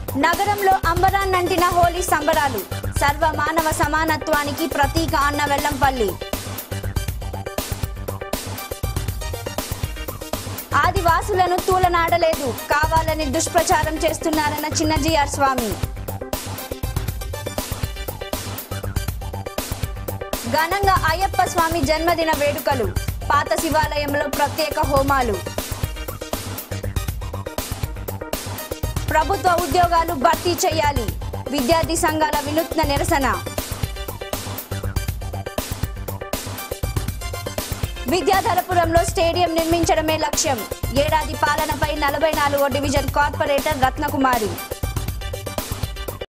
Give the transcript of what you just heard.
నగరంలో అంబరాన్నంటిన హోలీ సంబరాలు సర్వ మానవ సమానత్వానికి ప్రతీక అన్న వెల్లంపల్లి ఆదివాసులను తూలనాడలేదు కావాలని దుష్ప్రచారం చేస్తున్నారన్న చిన్నజీఆర్ స్వామి ఘనంగా అయ్యప్ప స్వామి జన్మదిన వేడుకలు పాత శివాలయంలో ప్రత్యేక హోమాలు ప్రభుత్వ ఉద్యోగాలు భర్తీ చేయాలి విద్యార్థి సంఘాల వినూత్న నిరసన విద్యాధరపురంలో స్టేడియం నిర్మించడమే లక్ష్యం ఏడాది పాలనపై నలభై నాలుగో డివిజన్ కార్పొరేటర్ రత్నకుమారి